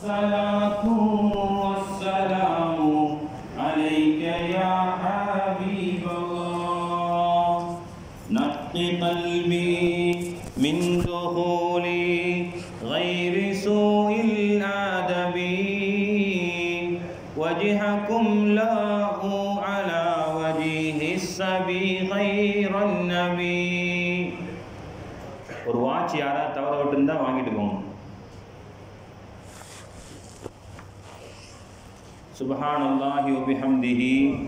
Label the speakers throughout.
Speaker 1: الصلاة والسلام عليك يا حبيب الله نق قلبي من دخول غير سوء الأدب وجهكم له على وجه السبي غير النبي ஒரு வாட்ச் யாராவது தவற விட்டுருந்தா வாங்கிட்டு போங்க سبحان الله وبحمده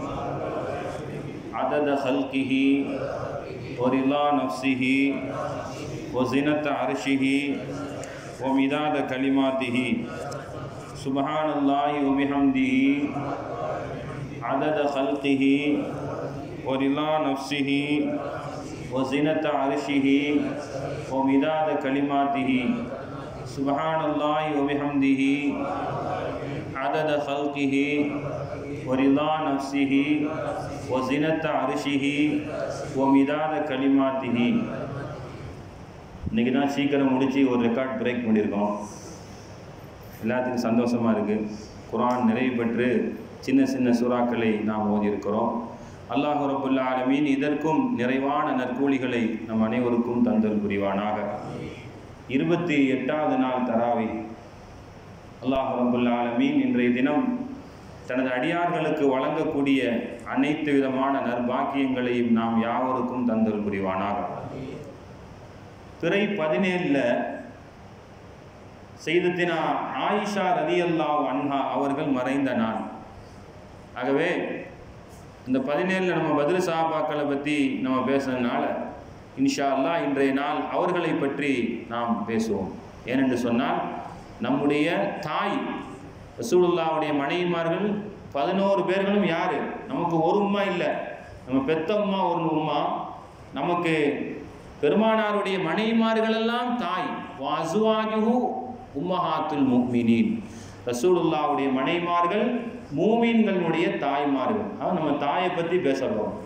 Speaker 1: عدد خلقه ورضا نفسه وزنة عرشه ومداد كلماته سبحان الله وبحمده عدد خلقه ورضا نفسه وزنة عرشه ومداد كلماته سبحان الله وبحمده عدد خلقه ورضا نفسه وزنة عرشه ومداد كلماته இன்றைக்கி தான் சீக்கிரம் முடித்து ஒரு ரெக்கார்ட் பிரேக் பண்ணியிருக்கோம் எல்லாத்துக்கும் சந்தோஷமாக இருக்குது குரான் நிறைவு பெற்று சின்ன சின்ன சூறாக்களை நாம் ஓதியிருக்கிறோம் அல்லாஹ் ரபுல்ல ஆலமீன் இதற்கும் நிறைவான நற்கூலிகளை நம் அனைவருக்கும் தந்தல் புரிவானாக இருபத்தி எட்டாவது நாள் தராவி அல்லாஹ் ரபுல்ல ஆலமீன் இன்றைய தினம் தனது அடியார்களுக்கு வழங்கக்கூடிய அனைத்து விதமான நற்பாக்கியங்களையும் நாம் யாவருக்கும் தந்தல் புரிவானாக பிறை பதினேழில் செய்தத்தினா ஆயிஷா ரதி அல்லாஹ் அன்ஹா அவர்கள் மறைந்த நாள் ஆகவே இந்த பதினேழில் நம்ம பதில் சாபாக்களை பற்றி நம்ம பேசுனதுனால இன்ஷா அல்லாஹ் இன்றைய நாள் அவர்களை பற்றி நாம் பேசுவோம் ஏனென்று சொன்னால் நம்முடைய தாய் ரசூலுல்லாவுடைய மனைவிமார்கள் பதினோரு பேர்களும் யார் நமக்கு ஒரு உம்மா இல்லை நம்ம பெத்தம்மா ஒரு உம்மா நமக்கு பெருமானாருடைய மனைவிமார்களெல்லாம் தாய் வாசுவாஜுஹு உம்மஹாத்துல் முக்மினீன் ரசூலுல்லாவுடைய மனைவிமார்கள் மூமீன்களுடைய தாய்மார்கள் அதான் நம்ம தாயை பற்றி பேச போகிறோம்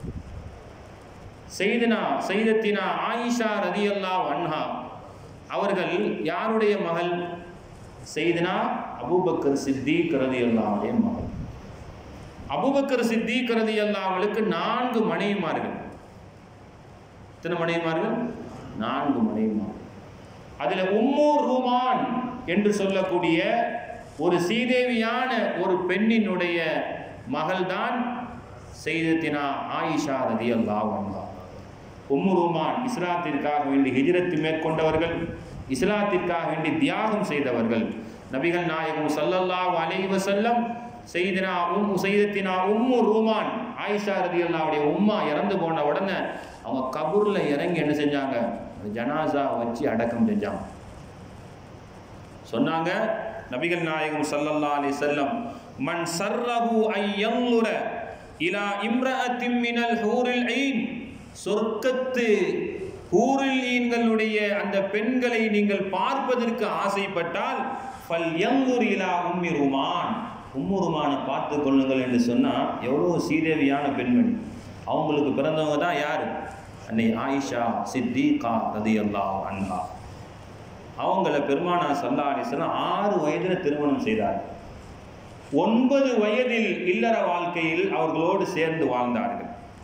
Speaker 1: செய்தனா செய்தத்தினா ஆயிஷா ரதியல்லா அன்ஹா அவர்கள் யாருடைய மகள் செய்தனா அபூபக்கர் சித்திக் ரதியல்லாவுடைய மகள் அபூபக்கர் சித்திக் ரதியல்லாவுக்கு நான்கு மனைவிமார்கள் எத்தனை மனைவிமார்கள் நான்கு மனைவிமார்கள் அதில் உம்மூர் ரூமான் என்று சொல்லக்கூடிய ஒரு சீதேவியான ஒரு பெண்ணினுடைய மகள்தான் செய்தத்தினா ஆயிஷா ரதி அல்லாஹ் உம்மு ரூமான் இஸ்லாத்திற்காக வேண்டி ஹிஜ்ரத்து மேற்கொண்டவர்கள் இஸ்லாத்திற்காக வேண்டி தியாகம் செய்தவர்கள் நபிகள் நாயகம் சல்லல்லாஹு அலைஹி வஸல்லம் செய்தினா உம் செய்தத்தினா உம்மு ரூமான் ஆயிஷா ரதி அல்லாவுடைய உம்மா இறந்து போன உடனே அவங்க கபூரில் இறங்கி என்ன செஞ்சாங்க ஜனாசா வச்சு அடக்கம் செஞ்சாங்க சொன்னாங்க நபிகள் நாயகம் சல்லல்லா அலி செல்லம் மன் சர்ரஹு ஐயங்குர இலா இம்ரஅத்தின் மினல் ஹூரில் ஐன் சொர்க்கத்து ஹூரில் ஈன்களுடைய அந்த பெண்களை நீங்கள் பார்ப்பதற்கு ஆசைப்பட்டால் ஃபல் யங்குர் இலா உம்மி ருமான் உம்முருமானை பார்த்து கொள்ளுங்கள் என்று சொன்னால் எவ்வளோ சீதேவியான பெண்மணி அவங்களுக்கு பிறந்தவங்க தான் யார் அன்னை ஆயிஷா சித்திகா ரதி அல்லாஹ் அன்ஹா அவங்கள பெருமானா சல்லா அலிஸ்லாம் ஆறு வயதில் திருமணம் செய்தார் ஒன்பது வயதில் இல்லற வாழ்க்கையில் அவர்களோடு சேர்ந்து வாழ்ந்தார்கள்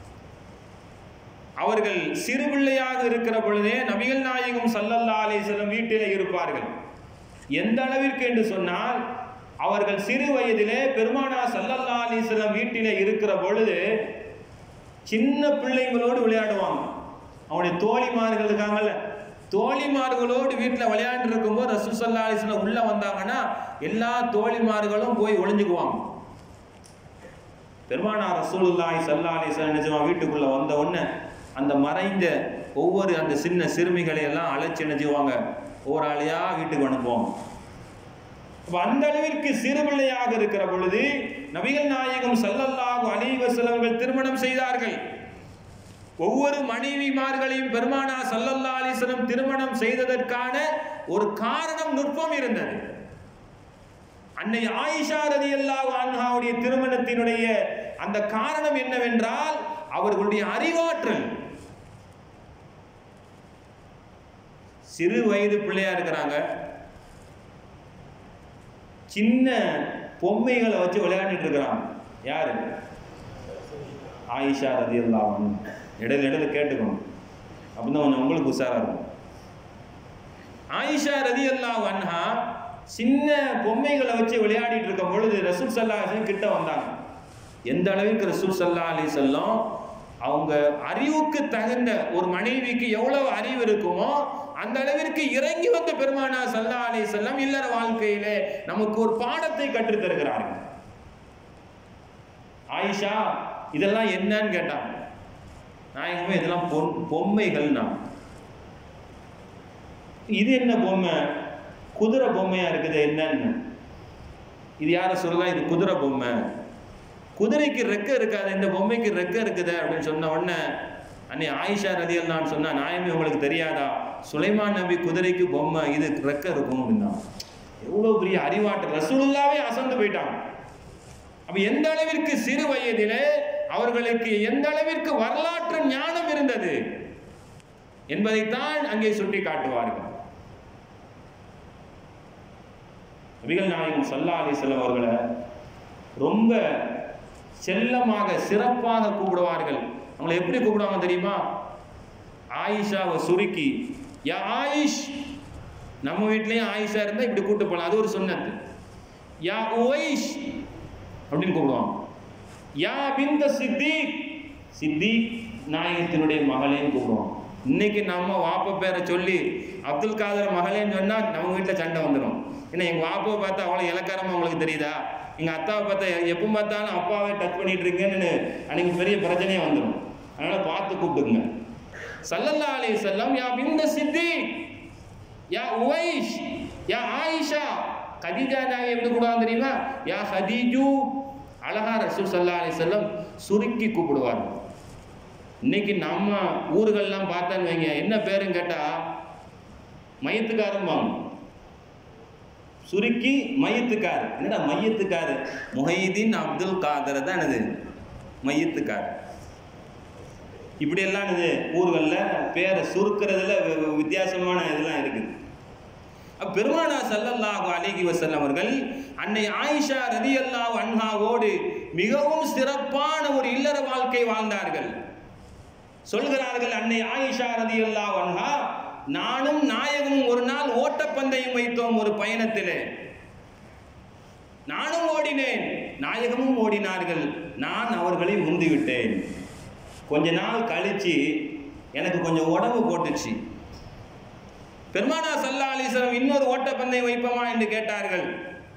Speaker 1: அவர்கள் சிறு பிள்ளையாக இருக்கிற பொழுதே நபிகள் நாயகம் சல்லல்லா அலிஸ்லம் வீட்டிலே இருப்பார்கள் எந்த அளவிற்கு என்று சொன்னால் அவர்கள் சிறு வயதிலே பெருமானா சல்லல்லா அலிஸ்லம் வீட்டிலே இருக்கிற பொழுது சின்ன பிள்ளைங்களோடு விளையாடுவாங்க அவனுடைய தோழிமார்கள் இருக்காங்கல்ல தோழிமார்களோடு வீட்டில் விளையாண்டு இருக்கும்போது ரசூசல்லா அலிஸ்லாம் உள்ளே வந்தாங்கன்னா எல்லா தோழிமார்களும் போய் ஒளிஞ்சுக்குவாங்க பெருமானா ரசூலுல்லாய் சல்லா அலிஸ்லாம் நிஜமா வீட்டுக்குள்ளே வந்த உடனே அந்த மறைந்த ஒவ்வொரு அந்த சின்ன சிறுமிகளை எல்லாம் அழைச்சி நினைச்சுவாங்க ஒவ்வொரு ஆளையாக வீட்டுக்கு அனுப்புவாங்க அப்போ அந்த அளவிற்கு சிறுபிள்ளையாக இருக்கிற பொழுது நபிகள் நாயகம் சல்லல்லாஹு அலைஹி வஸல்லம் திருமணம் செய்தார்கள் ஒவ்வொரு மனைவிமார்களையும் பெருமானா சல்லல்லா அலிஸ்லம் திருமணம் செய்ததற்கான ஒரு காரணம் நுட்பம் இருந்தது அன்னை ஆயிஷா ரதி அல்லாஹ் அன்ஹாவுடைய திருமணத்தினுடைய அந்த காரணம் என்னவென்றால் அவர்களுடைய அறிவாற்றல் சிறு வயது பிள்ளையா இருக்கிறாங்க சின்ன பொம்மைகளை வச்சு விளையாடிட்டு இருக்கிறாங்க யாரு ஆயிஷா ரதி அல்லாஹ் இடையில இடையில கேட்டுக்கணும் அப்படின்னா கொஞ்சம் உங்களுக்கு உஷாரா இருக்கும் ஆயிஷா ரதி அல்லாஹ் அன்ஹா சின்ன பொம்மைகளை வச்சு விளையாடிட்டு இருக்கும் பொழுது ரசூல் சல்லா அலிஸ்லாம் கிட்ட வந்தாங்க எந்த அளவிற்கு ரசூல் சல்லா அலி செல்லம் அவங்க அறிவுக்கு தகுந்த ஒரு மனைவிக்கு எவ்வளவு அறிவு இருக்குமோ அந்த அளவிற்கு இறங்கி வந்த பெருமானா சல்லா அலி செல்லம் இல்லற வாழ்க்கையிலே நமக்கு ஒரு பாடத்தை கற்றுத் தருகிறார்கள் ஆயிஷா இதெல்லாம் என்னன்னு கேட்டாங்க நாயகமே இதெல்லாம் பொன் பொம்மைகள் நான் இது என்ன பொம்மை குதிரை பொம்மையா இருக்குது என்னன்னு இது யார சொல்லலாம் இது குதிரை பொம்மை குதிரைக்கு ரெக்க இருக்காது இந்த பொம்மைக்கு ரெக்க இருக்குது அப்படின்னு சொன்ன உடனே அன்னை ஆயிஷா ரதியல் நான் சொன்னா நாயமே உங்களுக்கு தெரியாதா சுலைமான் நபி குதிரைக்கு பொம்மை இது ரெக்க இருக்கும் அப்படின்னா எவ்வளவு பெரிய அறிவாற்றல் ரசூலுல்லாவே அசந்து போயிட்டாங்க அப்ப எந்த அளவிற்கு சிறு வயதிலே அவர்களுக்கு எந்த அளவிற்கு வரலாற்று ஞானம் இருந்தது என்பதைத்தான் அங்கே சுட்டி காட்டுவார்கள் நபிகள் நாயகம் சல்லா அலிஸ்லாம் அவர்களை ரொம்ப செல்லமாக சிறப்பாக கூப்பிடுவார்கள் அவங்களை எப்படி கூப்பிடுவாங்க தெரியுமா ஆயிஷாவை சுருக்கி யா ஆயிஷ் நம்ம வீட்லயும் ஆயிஷா இருந்தா இப்படி கூட்டு போகலாம் அது ஒரு சுன்னத்து யா உவைஷ் அப்படின்னு கூப்பிடுவாங்க யா பிந்த சித்திக் சித்திக் நாயகத்தினுடைய மகளேன்னு கூப்பிடுவாங்க இன்னைக்கு நம்ம வாப்ப பேரை சொல்லி அப்துல் காதர் மகளேன்னு சொன்னா நம்ம வீட்டில் சண்டை வந்துடும் ஏன்னா எங்க வாப்பாவை பார்த்தா அவ்வளோ இலக்காரமா உங்களுக்கு தெரியுதா எங்க அத்தாவை பார்த்தா எப்போ பார்த்தாலும் அப்பாவே டச் பண்ணிட்டு இருக்கேன்னு அன்னைக்கு பெரிய பிரச்சனையே வந்துடும் அதனால பார்த்து கூப்பிட்டுங்க சல்லல்லா அலி செல்லம் யா பிந்த சித்திக் யா உவைஷ் யா ஆயிஷா கதீஜா நாயகி எப்படி கூப்பிடுவாங்க தெரியுமா யா ஹதீஜு அழகா ரசூல் சல்லா அலி செல்லம் சுருக்கி கூப்பிடுவார் இன்னைக்கு நம்ம ஊர்கள்லாம் பார்த்தேன்னு வைங்க என்ன பேருன்னு கேட்டா மையத்துக்காரம்பாங்க சுருக்கி மையத்துக்கார் என்னடா மையத்துக்கார் முஹைதீன் அப்துல் காதர் தான் என்னது மையத்துக்கார் இப்படி எல்லாம் இது ஊர்களில் பேரை சுருக்கிறதுல வி- வி- வித்தியாசமான இதெல்லாம் இருக்குது அப்ப பெருமானா ஸல்லல்லாஹு அலைஹி வஸல்லம் அவர்கள் அன்னை ஆயிஷா ரலியல்லாஹு அன்ஹாவோடு மிகவும் சிறப்பான ஒரு இல்லற வாழ்க்கை வாழ்ந்தார்கள் சொல்கிறார்கள் அன்னை ஆயிஷா ரலியல்லாஹு அன்ஹா நானும் நாயகமும் ஒரு நாள் ஓட்டப்பந்தயம் வைத்தோம் ஒரு பயணத்திலே நானும் ஓடினேன் நாயகமும் ஓடினார்கள் நான் அவர்களை முந்திவிட்டேன் கொஞ்ச நாள் கழிச்சு எனக்கு கொஞ்சம் உடம்பு போட்டுச்சு பெருமானா சல்லா அலிஸ்லாம் இன்னொரு ஓட்டப்பந்தயம் வைப்போமா என்று கேட்டார்கள்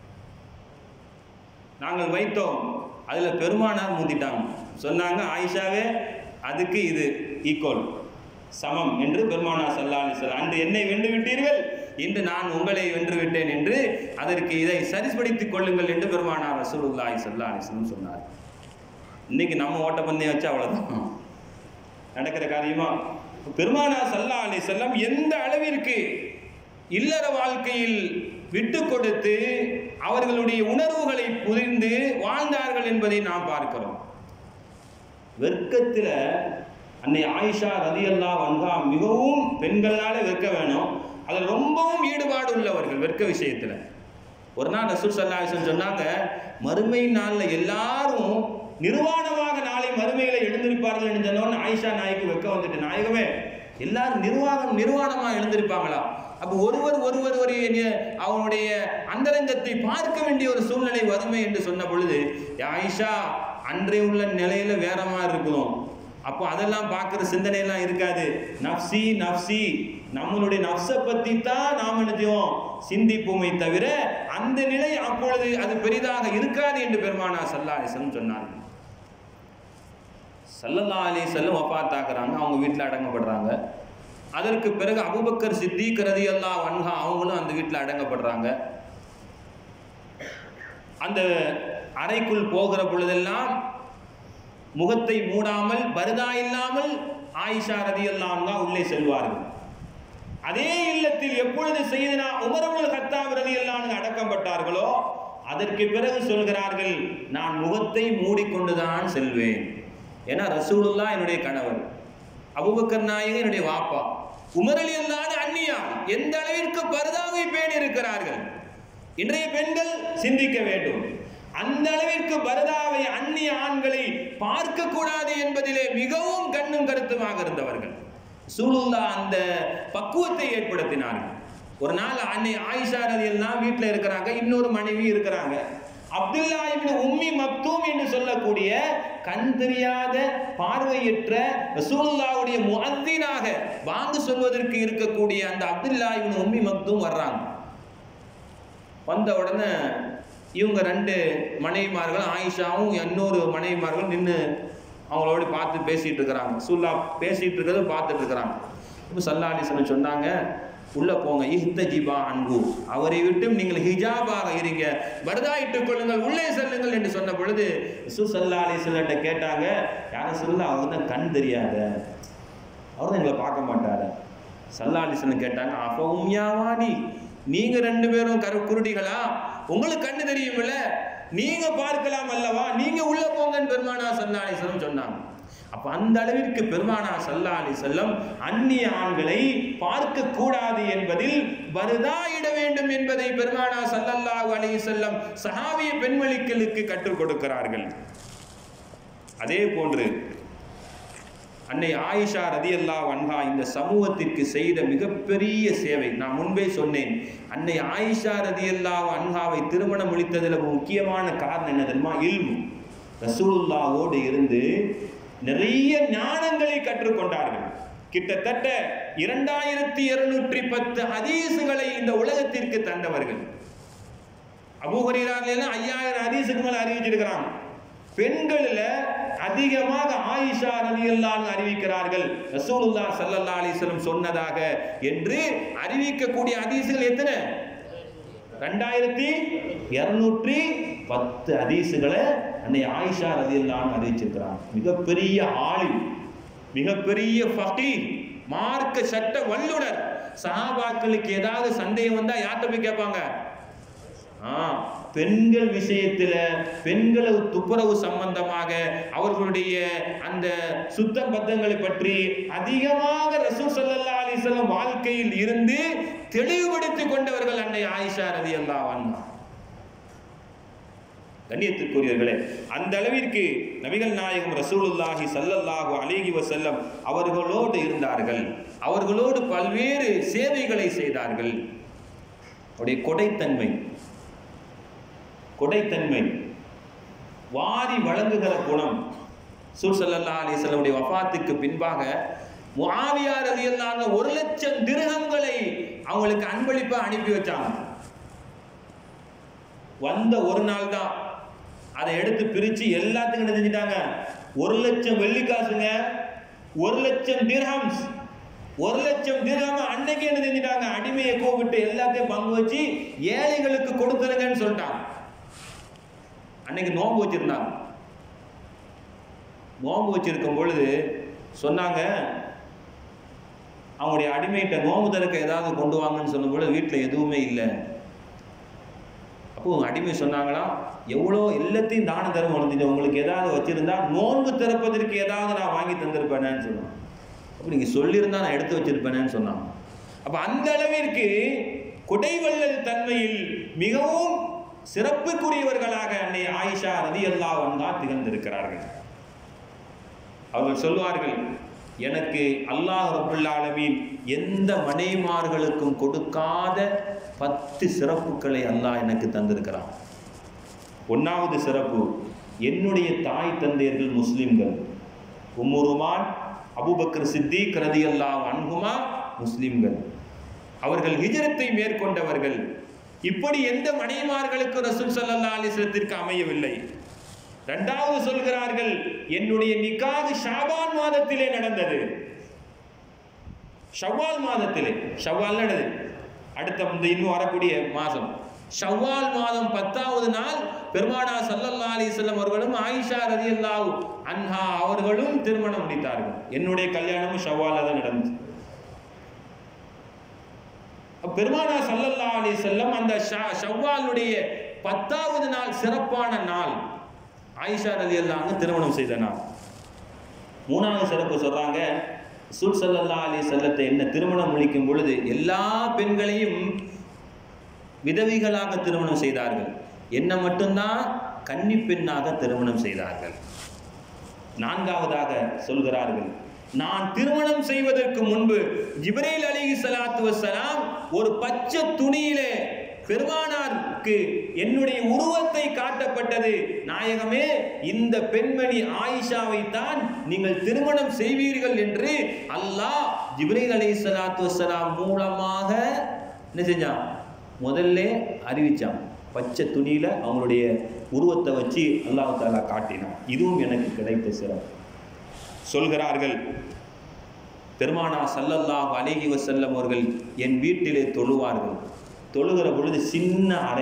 Speaker 1: நாங்கள் வைத்தோம் அதில் பெருமானார் முந்திட்டாங்க சொன்னாங்க ஆயிஷாவே அதுக்கு இது ஈக்குவல் சமம் என்று பெருமானா சல்லா அலிஸ்லாம் அன்று என்னை வென்று விட்டீர்கள் இன்று நான் உங்களை வென்று விட்டேன் என்று அதற்கு இதை சரிப்படுத்திக் கொள்ளுங்கள் என்று பெருமானார் ரசூலுல்லாஹி சல்லா அலிஸ்லாம் சொன்னார் இன்னைக்கு நம்ம ஓட்டப்பந்தயம் வச்சு அவ்வளவுதான் நடக்கிற காரியமா பெருமானா சல்லா அலி செல்லம் எந்த அளவிற்கு இல்லற வாழ்க்கையில் விட்டு கொடுத்து அவர்களுடைய உணர்வுகளை புரிந்து வாழ்ந்தார்கள் என்பதை நாம் பார்க்கிறோம் வெட்கத்தில் அன்னை ஆயிஷா ரதியல்லா வந்தா மிகவும் பெண்களால வெட்க வேணும் அதில் ரொம்பவும் ஈடுபாடு உள்ளவர்கள் வெட்க விஷயத்தில் ஒரு நாள் ரசூல் சல்லா அலிஸ்லாம் சொன்னாங்க மறுமை நாளில் எல்லாரும் நிர்வாணமாக நாளை மறுமையில எழுந்திருப்பார்கள் என்று சொன்னோன்னு ஆயிஷா நாய்க்கு வெக்க வந்துட்டு நாயகமே எல்லாரும் நிர்வாகம் நிர்வாணமாக எழுந்திருப்பாங்களா அப்போ ஒருவர் ஒருவர் ஒரு நி- அவனுடைய அந்தரங்கத்தை பார்க்க வேண்டிய ஒரு சூழ்நிலை வருமே என்று சொன்ன பொழுது ஆயிஷா அன்றைய உள்ள நிலையில வேற மாதிரி இருக்கணும் அப்போ அதெல்லாம் பார்க்குற சிந்தனையெல்லாம் இருக்காது நப்சி நப்சி நம்மளுடைய நப்சை பத்தி தான் நாம் என்ன செய்வோம் சிந்திப்போமே தவிர அந்த நிலை அப்பொழுது அது பெரிதாக இருக்காது என்று பெருமானா சல்லா அலிசன் சொன்னார்கள் சல்லல்லா அலி செல்லம் வப்பாத்தாக்குறாங்க அவங்க வீட்டில் அடங்கப்படுறாங்க அதற்கு பிறகு அபுபக்கர் சித்திக் ரதியல்லா வன்ஹா அவங்களும் அந்த வீட்டில் அடங்கப்படுறாங்க அந்த அறைக்குள் போகிற பொழுதெல்லாம் முகத்தை மூடாமல் பருதா இல்லாமல் ஆயிஷா ரதியல்லாம் தான் உள்ளே செல்வார்கள் அதே இல்லத்தில் எப்பொழுது செய்தனா உமரவுல் ஹத்தாப் ரதியல்லான் அடக்கப்பட்டார்களோ அதற்கு பிறகு சொல்கிறார்கள் நான் முகத்தை மூடிக்கொண்டுதான் செல்வேன் ஏன்னா ரசூலுல்லா என்னுடைய கணவர் அபூபக்கர் நாயகன் என்னுடைய வாப்பா உமர் அலி அல்லாத அந்நியா எந்த அளவிற்கு பருதாவை பேணி இருக்கிறார்கள் இன்றைய பெண்கள் சிந்திக்க வேண்டும் அந்த அளவிற்கு பரதாவை அந்நிய ஆண்களை பார்க்க கூடாது என்பதிலே மிகவும் கண்ணும் கருத்துமாக இருந்தவர்கள் சூலுல்லா அந்த பக்குவத்தை ஏற்படுத்தினார்கள் ஒரு நாள் அன்னை ஆயிஷா ரதி எல்லாம் வீட்டில் இருக்கிறாங்க இன்னொரு மனைவி இருக்கிறாங்க அப்துல்லா இப்னு உம்மி மக்தூம் என்று சொல்லக்கூடிய கண் தெரியாத பார்வையற்ற ரசூலுல்லாவுடைய முஅத்தினாக வாங்கு சொல்வதற்கு இருக்கக்கூடிய அந்த அப்துல்லா இப்னு உம்மி மக்தூம் வர்றாங்க வந்த உடனே இவங்க ரெண்டு மனைவிமார்கள் ஆயிஷாவும் இன்னொரு மனைவிமார்கள் நின்று அவங்களோட பார்த்து பேசிட்டு இருக்கிறாங்க சுல்லா பேசிட்டு இருக்கிறத பார்த்துட்டு இருக்கிறாங்க இப்போ சல்லா அலிஸ்வரன் சொன்னாங்க உள்ள போங்க இஹ்தஜிபா அன்பு அவரை விட்டும் நீங்கள் ஹிஜாபாக இருங்க பரதாயிட்டுக் கொள்ளுங்கள் உள்ளே செல்லுங்கள் என்று சொன்ன பொழுது சு சல்லா அலிஸ்வர்கிட்ட கேட்டாங்க யாரும் சொல்ல அவங்க தான் கண் தெரியாத அவர் தான் எங்களை பார்க்க மாட்டாரு சல்லா அலிஸ்வரன் கேட்டாங்க அப்போ உண்மையாவாடி நீங்க ரெண்டு பேரும் கரு குருடிகளா உங்களுக்கு கண்ணு தெரியுமில்ல நீங்க பார்க்கலாம் அல்லவா நீங்க உள்ள போங்கன்னு பெருமானா சல்லா அலிஸ்வரம் சொன்னாங்க அப்ப அந்த அளவிற்கு பெருமானா சல்லா அலி செல்லம் அந்நிய ஆண்களை பார்க்க கூடாது என்பதில் வருதாயிட வேண்டும் என்பதை பெருமானா சல்லல்லாஹு அலைஹி செல்லம் சஹாபிய பெண்மணிகளுக்கு கற்றுக் கொடுக்கிறார்கள் அதே போன்று அன்னை ஆயிஷா ரதியல்லா அன்ஹா இந்த சமூகத்திற்கு செய்த மிகப்பெரிய சேவை நான் முன்பே சொன்னேன் அன்னை ஆயிஷா ரதியல்லா அன்ஹாவை திருமணம் முடித்ததில் முக்கியமான காரணம் என்ன தெரியுமா இல்மு ரசூலுல்லாவோடு இருந்து நிறைய ஞானங்களை கற்றுக்கொண்டார்கள் கிட்டத்தட்ட இரண்டாயிரத்தி இருநூற்றி பத்து ஹதீசுகளை இந்த உலகத்திற்கு தந்தவர்கள் அபூஹரீரால ஐயாயிரம் ஹதீஸுக்கு மேல அறிவிச்சிருக்கிறாங்க பெண்களில் அதிகமாக ஆயிஷா ரலியல்லாஹு அறிவிக்கிறார்கள் ரசூலுல்லா ஸல்லல்லாஹு அலைஹி வஸல்லம் சொன்னதாக என்று அறிவிக்கக்கூடிய ஹதீசுகள் எத்தனை ரெண்டாயிரத்தி இருநூற்றி பத்து ஹதீசுகளை அன்னை ஆயிஷா ரலியல்லாஹு அறிவிச்சிருக்கிறாங்க மிகப்பெரிய ஆலிம் மிகப்பெரிய ஃபகீர் மார்க்க சட்ட வல்லுனர் சஹாபாக்களுக்கு ஏதாவது சந்தேகம் வந்தா யார்கிட்ட போய் கேட்பாங்க ஆ, பெண்கள் விஷயத்துல பெண்களை துப்புரவு சம்பந்தமாக அவர்களுடைய அந்த சுத்த பத்தங்களை பற்றி அதிகமாக ரசூல் ஸல்லல்லாஹு அலைஹி வஸல்லம் வாழ்க்கையில் இருந்து தெளிவுபடுத்திக் கொண்டவர்கள் அன்னை ஆயிஷா ரலியல்லாஹு அன்ஹா கண்ணியத்திற்குரியவர்களே அந்த அளவிற்கு நபிகள் நாயகம் ரசூலுல்லாஹி ஸல்லல்லாஹு அலைஹி வஸல்லம் அவர்களோடு இருந்தார்கள் அவர்களோடு பல்வேறு சேவைகளை செய்தார்கள் அவருடைய கொடைத்தன்மை கொடைத்தன்மை வாரி வழங்குகிற குணம் சூசல்லா அலிசல்லுடைய வஃபாத்துக்கு பின்பாக முஆவியா ரலியல்லாஹு ஒரு லட்சம் திரகங்களை அவங்களுக்கு அன்பளிப்பா அனுப்பி வச்சாங்க வந்த ஒரு நாள் தான் அதை எடுத்து பிரிச்சு எல்லாத்துக்கும் என்ன செஞ்சிட்டாங்க ஒரு லட்சம் வெள்ளி காசுங்க ஒரு லட்சம் திர்ஹம்ஸ் ஒரு லட்சம் திர்ஹம் அன்னைக்கு என்ன செஞ்சிட்டாங்க அடிமையை கூப்பிட்டு எல்லாத்தையும் பங்கு வச்சு ஏழைகளுக்கு கொடுத்துருங்கன்னு சொல்லிட்டாங்க அன்னைக்கு நோன்பு வச்சிருந்தாங்க நோன்பு வச்சிருக்கும் பொழுது சொன்னாங்க அவங்களுடைய அடிமைகிட்ட நோன்பு திறக்க ஏதாவது கொண்டு வாங்கன்னு சொன்ன பொழுது வீட்டில் எதுவுமே இல்லை அப்போ அடிமை சொன்னாங்களாம் எவ்வளோ எல்லாத்தையும் தான தர்மம் வளர்ந்துட்டு உங்களுக்கு ஏதாவது வச்சிருந்தா நோன்பு திறப்பதற்கு ஏதாவது நான் வாங்கி தந்திருப்பேனேன்னு சொன்னாங்க அப்போ நீங்கள் சொல்லியிருந்தா நான் எடுத்து வச்சிருப்பேனேன்னு சொன்னாங்க அப்போ அந்த அளவிற்கு குடைவள்ளல் தன்மையில் மிகவும் சிறப்புக்குரியவர்களாக அன்னை ஆயிஷா ரதி அல்லா வந்தா திகழ்ந்திருக்கிறார்கள் அவர்கள் சொல்வார்கள் எனக்கு அல்லாஹ் ரபுல் ஆலமீன் எந்த மனைமார்களுக்கும் கொடுக்காத பத்து சிறப்புகளை அல்லாஹ் எனக்கு தந்திருக்கிறான் ஒன்றாவது சிறப்பு என்னுடைய தாய் தந்தையர்கள் முஸ்லிம்கள் உம்முருமான் அபுபக்கர் சித்திக் ரதி அல்லாஹ் அன்குமா முஸ்லிம்கள் அவர்கள் ஹிஜரத்தை மேற்கொண்டவர்கள் இப்படி எந்த மனைமார்களுக்கு ரசூல் ஸல்லல்லாஹு அலைஹி வஸல்லத்திற்கு அமையவில்லை இரண்டாவது சொல்கிறார்கள் என்னுடைய நிக்காது ஷாபான் மாதத்திலே நடந்தது ஷவ்வால் மாதத்திலே ஷவ்வால் நடந்தது அடுத்த இந்த இன்னும் வரக்கூடிய மாதம் ஷவ்வால் மாதம் பத்தாவது நாள் பெருமானா சல்லல்லா அலிஸ்லம் அவர்களும் ஆயிஷா ரதியல்லாஹு அன்ஹா அவர்களும் திருமணம் முடித்தார்கள் என்னுடைய கல்யாணமும் ஷவ்வால தான் நடந்துச்சு அப்ப பெருமானா சல்லல்லா அலி செல்லம் அந்த ஷ- ஷவ்வாலுடைய பத்தாவது நாள் சிறப்பான நாள் ஆயிஷா ரதி அல்லாங்க திருமணம் செய்த நாள் மூணாவது சிறப்பு சொல்றாங்க சுல் சல்லல்லா அலி செல்லத்தை என்ன திருமணம் முடிக்கும் பொழுது எல்லா பெண்களையும் விதவிகளாக திருமணம் செய்தார்கள் என்ன மட்டும்தான் கன்னி பெண்ணாக திருமணம் செய்தார்கள் நான்காவதாக சொல்கிறார்கள் நான் திருமணம் செய்வதற்கு முன்பு ஜிப்ரீல் அலிஹி ஸலாத்து வஸ்ஸலாம் ஒரு பச்சை துணியிலே பெருமானாருக்கு என்னுடைய உருவத்தை காட்டப்பட்டது நாயகமே இந்த பெண்மணி ஆயிஷாவை தான் நீங்கள் திருமணம் செய்வீர்கள் என்று அல்லாஹ் ஜிப்ரீல் அலி சலாத்து வசலாம் மூலமாக என்ன செஞ்சான் முதல்ல அறிவிச்சான் பச்சை துணியில அவங்களுடைய உருவத்தை வச்சு அல்லாஹ் தாலா காட்டினான் இதுவும் எனக்கு கிடைத்த சிறப்பு சொல்கிறார்கள் பெருமானா சல்லல்லாஹு அலைஹி வஸல்லம் அவர்கள் என் வீட்டிலே தொழுவார்கள் தொழுகிற பொழுது சின்ன அறை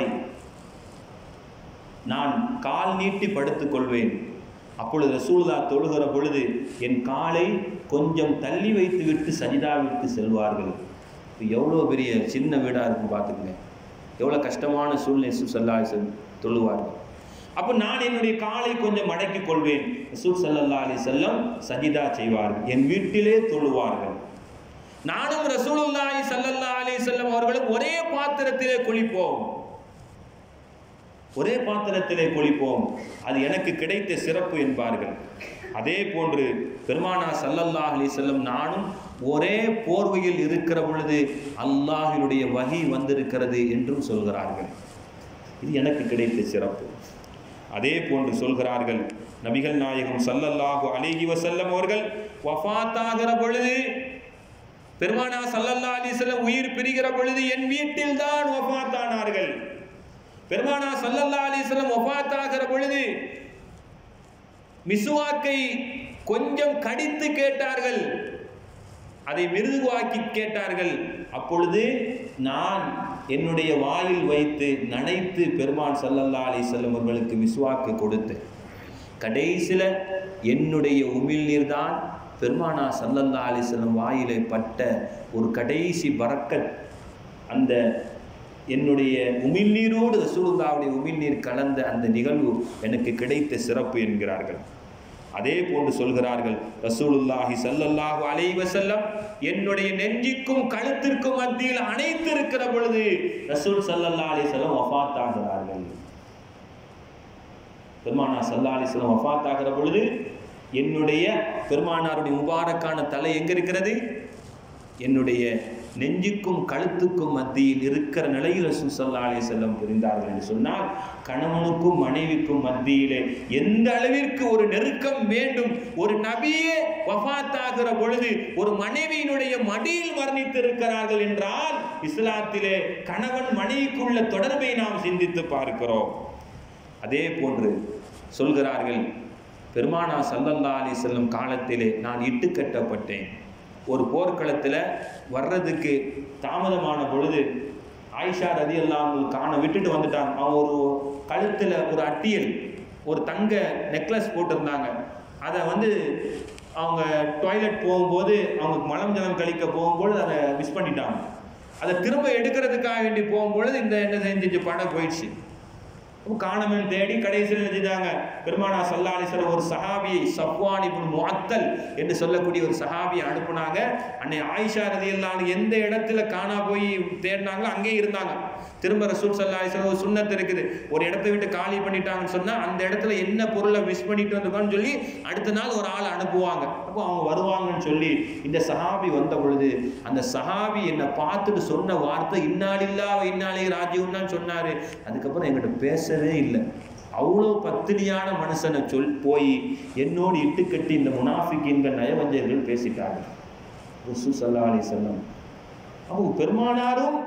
Speaker 1: நான் கால் நீட்டி படுத்துக் கொள்வேன் அப்பொழுது ரசூலுல்லா தொழுகிற பொழுது என் காலை கொஞ்சம் தள்ளி வைத்து விட்டு சஜிதாவிற்கு செல்வார்கள் இது எவ்வளோ பெரிய சின்ன வீடாக இருக்கும் பார்த்துக்கங்க எவ்வளோ கஷ்டமான சூழ்நிலை சல்லா தொழுவார்கள் அப்போ நான் என்னுடைய காலை கொஞ்சம் மடக்கிக் கொள்வேன் ரசூல் சல்லல்லா அலி செல்லம் சஜிதா செய்வார்கள் என் வீட்டிலே தொழுவார்கள் நானும் ரசூலுல்லாஹி ஸல்லல்லாஹு அலைஹி வஸல்லம் அவர்களும் ஒரே பாத்திரத்திலே குளிப்போம் ஒரே பாத்திரத்திலே குளிப்போம் அது எனக்கு கிடைத்த சிறப்பு என்பார்கள் அதே போன்று பெருமானா சல்லல்லாஹ் அலைஹி வஸல்லம் நானும் ஒரே போர்வையில் இருக்கிற பொழுது அல்லாஹினுடைய வகி வந்திருக்கிறது என்றும் சொல்கிறார்கள் இது எனக்கு கிடைத்த சிறப்பு அதே போன்று சொல்கிறார்கள் நபிகள் நாயகம் சல்லல்லாஹு அலைஹி வஸல்லம் அவர்கள் வஃபாத்தாகிற பொழுது பெருமானா சல்லல்லா அலிஸ்லம் உயிர் பிரிகிற பொழுது என் வீட்டில் தான் ஒஃபாத்தானார்கள் பெருமானா சல்லல்லா அலிஸ்லம் ஒஃபாத்தாகிற பொழுது மிசுவாக்கை கொஞ்சம் கடித்து கேட்டார்கள் அதை மிருதுவாக்கி கேட்டார்கள் அப்பொழுது நான் என்னுடைய வாயில் வைத்து நனைத்து பெருமான் சல்லல்லா அலிஸ்லம் அவர்களுக்கு மிசுவாக்கு கொடுத்தேன் கடைசியில் என்னுடைய உமிழ்நீர் தான் பெருமானா சல்லல்லா அலிஸ்லம் வாயிலை பட்ட ஒரு கடைசி பறக்கத் அந்த என்னுடைய உமிழ்நீரோடு ரசூலுல்லாவுடைய உமிழ்நீர் கலந்த அந்த நிகழ்வு எனக்கு கிடைத்த சிறப்பு என்கிறார்கள் அதே போன்று சொல்கிறார்கள் ரசூலுல்லாஹி ஸல்லல்லாஹு அலைஹி வஸல்லம் என்னுடைய நெஞ்சிக்கும் கழுத்திற்கும் மத்தியில் அணைத்து இருக்கிற பொழுது ரசூல் ஸல்லல்லாஹு அலைஹி வஸல்லம் வஃபாத் ஆகிறார்கள் பெருமானா சல்லா அலிஸ்லாம் வஃபாத் ஆகிற பொழுது என்னுடைய பெருமானாருடைய முபாரக்கான தலை எங்க இருக்கிறது என்னுடைய நெஞ்சுக்கும் கழுத்துக்கும் மத்தியில் இருக்கிற நிலையில் ரசூல் சல்லா அலி செல்லம் புரிந்தார்கள் என்று சொன்னால் கணவனுக்கும் மனைவிக்கும் மத்தியிலே எந்த அளவிற்கு ஒரு நெருக்கம் வேண்டும் ஒரு நபியே வஃபாத்தாகிற பொழுது ஒரு மனைவியினுடைய மடியில் மரணித்து இருக்கிறார்கள் என்றால் இஸ்லாத்திலே கணவன் மனைவிக்குள்ள தொடர்பை நாம் சிந்தித்து பார்க்கிறோம் அதே போன்று சொல்கிறார்கள் பெருமானா சல்லல்லா அலி செல்லும் காலத்திலே நான் இட்டு கட்டப்பட்டேன் ஒரு போர்க்களத்தில் வர்றதுக்கு தாமதமான பொழுது ஆயிஷா ரதி எல்லாம் காண விட்டுட்டு வந்துட்டாங்க அவங்க ஒரு கழுத்தில் ஒரு அட்டியல் ஒரு தங்க நெக்லஸ் போட்டிருந்தாங்க அதை வந்து அவங்க டாய்லெட் போகும்போது அவங்க மலம் ஜலம் கழிக்க போகும்போது அதை மிஸ் பண்ணிட்டாங்க அதை திரும்ப எடுக்கிறதுக்காக வேண்டி போகும்பொழுது இந்த என்ன செஞ்சிச்சு படம் போயிடுச்சு காணமன் தேடி கடைசியில் செஞ்சாங்க பெருமானா சல்லாலிசர் ஒரு சஹாபியை சஃப்வான் இப்னு முஅத்தல் என்று சொல்லக்கூடிய ஒரு சஹாபியை அனுப்புனாங்க அன்னை ஆயிஷா ரதியல்லான்னு எந்த இடத்துல காணா போய் தேடினாங்களோ அங்கேயே இருந்தாங்க திரும்ப ரசூல் சல்லாலிசர் ஒரு சுண்ணத்து இருக்குது ஒரு இடத்த விட்டு காலி பண்ணிட்டாங்கன்னு சொன்னா அந்த இடத்துல என்ன பொருளை மிஸ் பண்ணிட்டு வந்திருக்கோன்னு சொல்லி அடுத்த நாள் ஒரு ஆள் அனுப்புவாங்க அப்போ அவங்க வருவாங்கன்னு சொல்லி இந்த சஹாபி வந்த பொழுது அந்த சஹாபி என்னை பார்த்துட்டு சொன்ன வார்த்தை இன்னாலில்லா இன்னாலே ராஜீவ்னு சொன்னாரு அதுக்கப்புறம் எங்கிட்ட பேசவே இல்லை அவ்வளோ பத்தினியான மனுஷனை சொல் போய் என்னோடு இட்டுக்கட்டி இந்த முனாஃபிக்கின்ற நயவஞ்சர்கள் பேசிட்டாங்க ருசு சல்லா அலி செல்லம் அவங்க பெருமானாரும்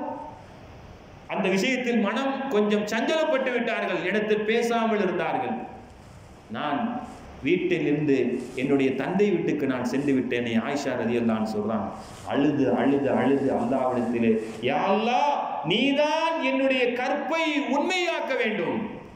Speaker 1: அந்த விஷயத்தில் மனம் கொஞ்சம் சஞ்சலப்பட்டு விட்டார்கள் இடத்தில் பேசாமல் இருந்தார்கள் நான் வீட்டிலிருந்து என்னுடைய தந்தை வீட்டுக்கு நான் சென்று விட்டேனே ஆயிஷா ரதியல்லான்னு சொல்றான் அழுது அழுது அழுது அல்லாவிடத்திலே யா அல்லாஹ் நீதான் என்னுடைய கற்பை உண்மையாக்க வேண்டும்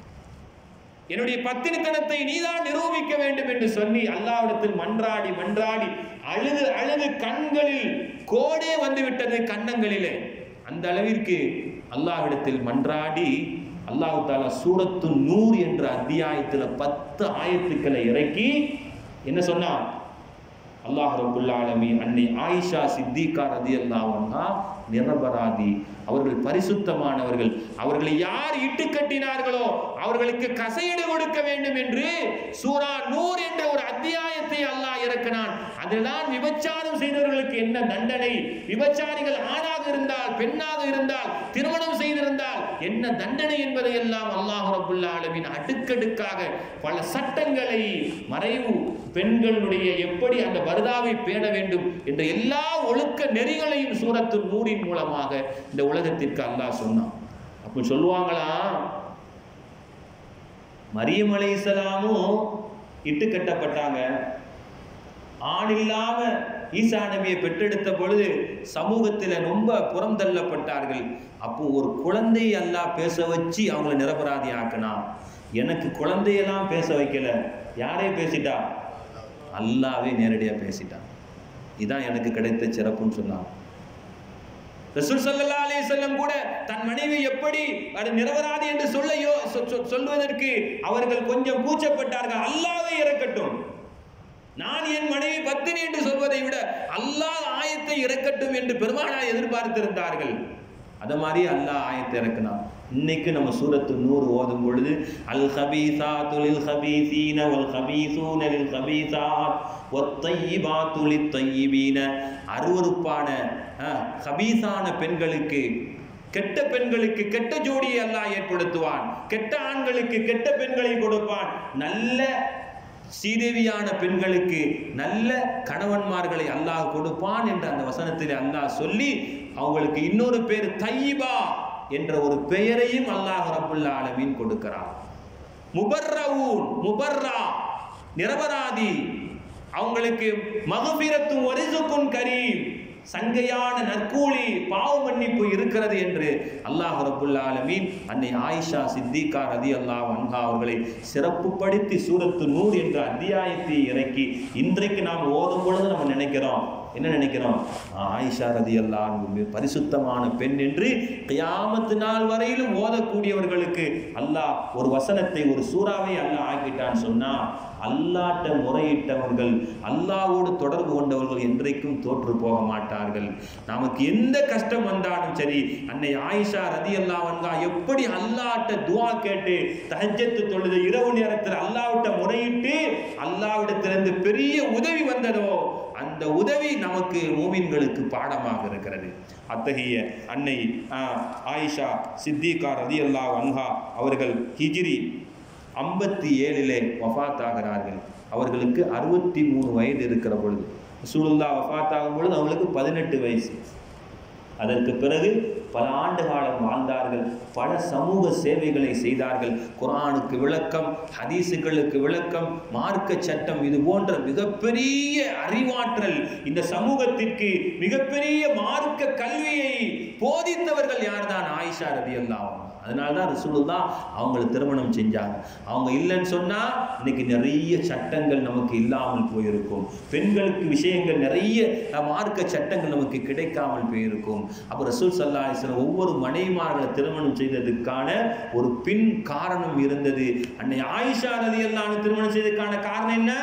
Speaker 1: என்னுடைய பத்தினித்தனத்தை நீதான் நிரூபிக்க வேண்டும் என்று சொல்லி அல்லாவிடத்தில் மன்றாடி மன்றாடி அழுது அழுது கண்களில் கோடே வந்து விட்டது கன்னங்களிலே அந்த அளவிற்கு அல்லாஹ்விடத்தில் மன்றாடி அல்லாஹு தாலா சூரத்து நூறு என்ற அத்தியாயத்தில் பத்து ஆயத்துக்களை இறக்கி என்ன சொன்னான் அல்லாஹ் ரபுல் ஆலமீன் அன்னை ஆயிஷா சித்திகா ரதியல்லாஹு அன்ஹா நிரபராதி அவர்கள் பரிசுத்தமானவர்கள் அவர்களை யார் இட்டு கட்டினார்களோ அவர்களுக்கு கசையீடு கொடுக்க வேண்டும் என்று சூரா நூர் என்ற ஒரு அத்தியாயத்தை அல்லாஹ் இறக்கினான் அதில்தான் விபச்சாரம் செய்தவர்களுக்கு என்ன தண்டனை விபச்சாரிகள் ஆணாக இருந்தால் பெண்ணாக இருந்தால் திருமணம் செய்திருந்தால் என்ன தண்டனை என்பதை எல்லாம் அல்லாஹ் ரபுல்லா ஆலமீன் அடுக்கடுக்காக பல சட்டங்களை மறைவு பெண்களுடைய எப்படி அந்த பர்தாவை பேண வேண்டும் என்ற எல்லா ஒழுக்க நெறிகளையும் சூரத்து நூறின் மூலமாக இந்த உலகத்திற்கு அல்லாஹ் சொன்னான் அப்போ சொல்லுவாங்களா மரியம் அலைஹிஸ்ஸலாமும் இட்டு கட்டப்பட்டாங்க ஆண் இல்லாம ஈசா நபியை பெற்றெடுத்த பொழுது சமூகத்தில் ரொம்ப புறம் தள்ளப்பட்டார்கள் அப்போ ஒரு குழந்தை அல்லாஹ் பேச வச்சு அவங்கள நிரபராதி ஆக்கினா எனக்கு குழந்தையெல்லாம் பேச வைக்கல யாரே பேசிட்டா அல்லாவே நேரடியாக பேசிட்டான் இதான் எனக்கு கிடைத்த சிறப்புன்னு சொன்னாங்க ரசூல் ஸல்லல்லாஹு அலைஹி வஸல்லம் கூட தன் மனைவி எப்படி அது நிரபராதி என்று சொல்ல யோ- சொ- சொ- சொல்வதற்கு அவர்கள் கொஞ்சம் கூச்சப்பட்டார்கள் அல்லாவே இறக்கட்டும் நான் என் மனைவி பத்தினி என்று சொல்வதை விட அல்லாஹ் ஆயத்தை இறக்கட்டும் என்று பெருமானா எதிர்பார்த்திருந்தார்கள் அத மாதிரி அல்லாஹ் ஆயத்தை இறக்கினான் இன்னைக்கு நம்ம சூரத்து நூறு ஓதும் பொழுது அல் ஹபீசாத்து லில் ஹபீசீன வல் ஹபீசூன லில் ஹபீசாத் வத்தையிபாத்து லித் தையிபீன அருவருப்பான அஹ், ஹபீசான பெண்களுக்கு கெட்ட பெண்களுக்கு கெட்ட ஜோடியை அல்லாஹ் ஏற்படுத்துவான் கெட்ட ஆண்களுக்கு கெட்ட பெண்களை கொடுப்பான் நல்ல சீதேவியான பெண்களுக்கு நல்ல கணவன்மார்களை அல்லாஹ் கொடுப்பான் என்ற அந்த வசனத்தில் அல்லாஹ் சொல்லி அவங்களுக்கு இன்னொரு பேர் தையிபா என்ற ஒரு பெயரையும் அல்லாஹ் ரப்புல் ஆலமீன் கொடுக்கிறார் முபர்ரவூன் முபர்ரா நிரபராதி அவங்களுக்கு மகபிரத்தும் வரிசுக்கும் கரீம் சங்கையான நற்கூலி பாவ மன்னிப்பு இருக்கிறது என்று அல்லாஹ் ரபுல் ஆலமீன் அன்னை ஆயிஷா சித்திகா ரதி அல்லாஹ் அன்ஹா அவர்களை சிறப்புப்படுத்தி சூரத்து நூறு என்ற அத்தியாயத்தை இறக்கி இன்றைக்கு நாம் ஓதும் பொழுது நம்ம நினைக்கிறோம் என்ன நினைக்கிறோம் ஆ, ஆயிஷா ரதி அல்லாஹ் பரிசுத்தமான பெண் என்று கியாமத்து நாள் வரையிலும் ஓதக்கூடியவர்களுக்கு அல்லாஹ் ஒரு வசனத்தை ஒரு சூறாவை அல்லாஹ் ஆக்கிட்டான்னு சொன்னா அல்லாட்ட முறையிட்டவர்கள் அல்லாவோடு தொடர்பு கொண்டவர்கள் என்றைக்கும் தோற்று போக மாட்டார்கள் நமக்கு எந்த கஷ்டம் வந்தாலும் சரி அன்னை ஆயிஷா ரதி அல்லாவன்கா எப்படி அல்லாட்ட துவா கேட்டு தஹஜத்து தொழுது இரவு நேரத்தில் அல்லாவிட்ட முறையிட்டு அல்லாவிடத்திலிருந்து பெரிய உதவி வந்ததோ அந்த உதவி நமக்கு மூமின்களுக்கு பாடமாக இருக்கிறது அத்தகைய அன்னை ஆ, ஆயிஷா சித்திகா ரதி அல்லாஹ் அன்ஹா அவர்கள் ஹிஜ்ரி ஐம்பத்தி ஏழிலே வஃபாத் ஆகிறார்கள் அவர்களுக்கு அறுபத்தி மூணு வயது இருக்கிற பொழுது ரசூலுல்லா வஃபாத் ஆகும் பொழுது அவங்களுக்கு பதினெட்டு வயசு அதற்கு பிறகு பல ஆண்டு காலம் வாழ்ந்தார்கள் பல சமூக சேவைகளை செய்தார்கள் குர்ஆனுக்கு விளக்கம் ஹதீஸுகளுக்கு விளக்கம் மார்க்க சட்டம் இது போன்ற மிகப்பெரிய அறிவாற்றல் இந்த சமூகத்திற்கு மிகப்பெரிய மார்க்க கல்வியை போதித்தவர்கள் யார்தான் ஆயிஷா ரதி அதனால தான் ரசூலுல்லா அவங்கள திருமணம் செஞ்சாங்க அவங்க இல்லைன்னு சொன்னா இன்னைக்கு நிறைய சட்டங்கள் நமக்கு இல்லாமல் போயிருக்கும் பெண்களுக்கு விஷயங்கள் நிறைய அஹ், மார்க்க சட்டங்கள் நமக்கு கிடைக்காமல் போயிருக்கும் அப்போ ரசூல் சல்லா அலிஸ்லாம் ஒவ்வொரு மனைவிமார்களை திருமணம் செய்ததுக்கான ஒரு பின் காரணம் இருந்தது அன்னை ஆயிஷா ரதி திருமணம் செய்ததுக்கான காரணம் என்ன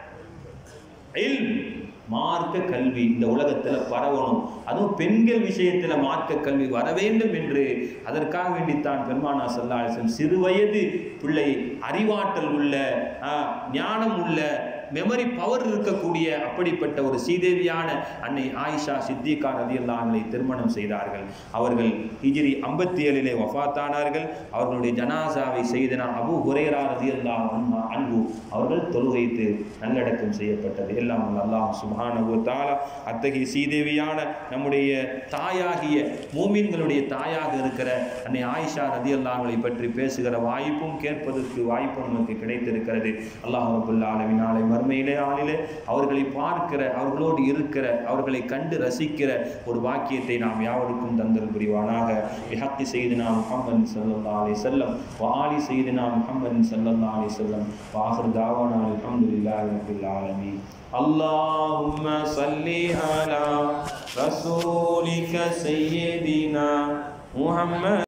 Speaker 1: இல்ம் மார்க்க கல்வி இந்த உலகத்துல பரவணும் அதுவும் பெண்கள் விஷயத்துல மார்க்க கல்வி வர வேண்டும் என்று அதற்காக வேண்டித்தான் பெருமானா சல்லாசம் சிறு வயது பிள்ளை அறிவாற்றல் உள்ள ஆஹ், ஞானம் உள்ள மெமரி பவர் இருக்கக்கூடிய அப்படிப்பட்ட ஒரு சீதேவியான அன்னை ஆயிஷா சித்திகா ரதியல்லாங்களை திருமணம் செய்தார்கள் அவர்கள் ஹிஜ்ரி ஐம்பத்தி ஏழிலே வஃபாத்தானார்கள் அவர்களுடைய ஜனாசாவை செய்தனா அபு ஹுரேரா ரதியல்லா அன்பு அவர்கள் தொழுகைத்து நல்லடக்கம் செய்யப்பட்டது எல்லாம் வல்ல அல்லாஹ் சுப்ஹானஹு தாலா அத்தகைய சீதேவியான நம்முடைய தாயாகிய மூமின்களுடைய தாயாக இருக்கிற அன்னை ஆயிஷா ரதியல்லாங்களை பற்றி பேசுகிற வாய்ப்பும் கேட்பதற்கு வாய்ப்பும் நமக்கு கிடைத்திருக்கிறது அல்லாஹ் ரபுல்லா ஆலமின் நாளை மறுமையிலே ஆளிலே அவர்களை பார்க்கிற அவர்களோடு இருக்கிற அவர்களை கண்டு ரசிக்கிற ஒரு பாக்கியத்தை நாம் யாவருக்கும் தந்தல் புரிவானாக பிஹக்கி செய்தினா முஹம்மது ஸல்லல்லாஹு அலைஹி வஸல்லம் வாலி செய்தினா முஹம்மது ஸல்லல்லாஹு அலைஹி வஸல்லம் வாஹிர் தாவானா அல்ஹம்துலில்லாஹி ரப்பில் ஆலமீன் اللهم صل على رسولك سيدنا محمد